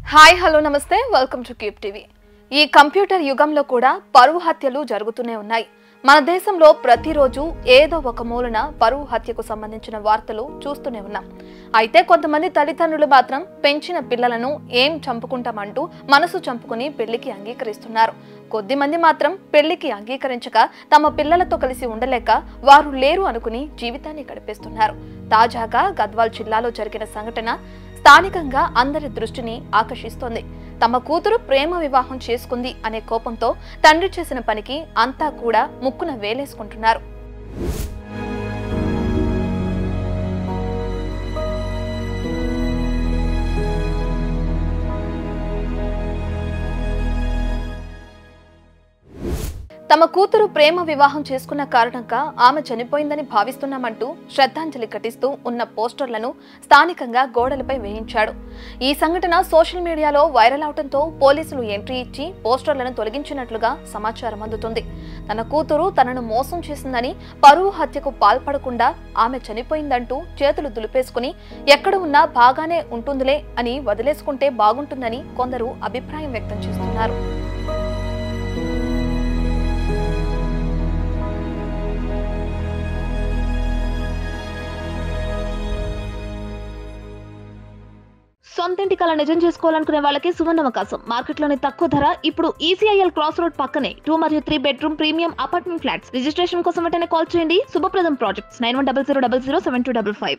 hi hello నమస్తే welcome to keep TV ఈ computer యుగంలో కూడా పరువు హత్యలు జరుగుతూనే ఉన్నాయి మన దేశంలో ప్రతిరోజు ఏదో ఒక మూలన పరువు హత్యకు సంబంధించిన వార్తలు చూస్తూనే ఉన్నాం అయితే కొంతమంది తల్లిదండ్రులు మాత్రం పెంచిన పిల్లలను ఏం చంపుకుంటామంటూ మనసు చంపుకుని పెళ్లికి అంగీకరిస్తున్నారు కొద్దిమంది మాత్రం పెళ్లికి అంగీకరించక తమ పిల్లలతో కలిసి ఉండలేక వారు లేరు అనుకుని జీవితాన్ని గడిపేస్తున్నారు తాజాగా గద్వాల్ జిల్లాలో జరిగిన సంఘటన స్థానికంగా అందరి దృష్టిని ఆకర్షిస్తోంది తమ కూతురు ప్రేమ వివాహం చేసుకుంది అనే కోపంతో తండ్రి చేసిన పనికి అంతా కూడా ముక్కున వేలేసుకుంటున్నారు తమ కూతురు ప్రేమ వివాహం చేసుకున్న కారణంగా ఆమె చనిపోయిందని భావిస్తున్నామంటూ శ్రద్ధాంజలి ఘటిస్తూ ఉన్న పోస్టర్లను స్థానికంగా గోడలపై వేయించాడు ఈ సంఘటన సోషల్ మీడియాలో వైరల్ అవడంతో పోలీసులు ఎంట్రీ ఇచ్చి పోస్టర్లను తొలగించినట్లుగా సమాచారం అందుతుంది తన కూతురు తనను మోసం చేసిందని పరువు హత్యకు పాల్పడకుండా ఆమె చనిపోయిందంటూ చేతులు దులిపేసుకుని ఎక్కడ ఉన్నా బాగానే ఉంటుందిలే అని వదిలేసుకుంటే బాగుంటుందని కొందరు అభిప్రాయం వ్యక్తం చేస్తున్నారు సొంతింటి కళ నిజం చేసుకోవాలనుకునే వాళ్ళకి సువర్ణ అవకాశం మార్కెట్లోని తక్కువ ధర ఇప్పుడు ఈసీఐఎల్ క్రాస్ రోడ్ పక్కనే టూ మరియు three bedroom premium apartment flats registration కోసం వెంటనే కాల్ చేయండి Subhapradam projects nine one double zero double zero seven two double five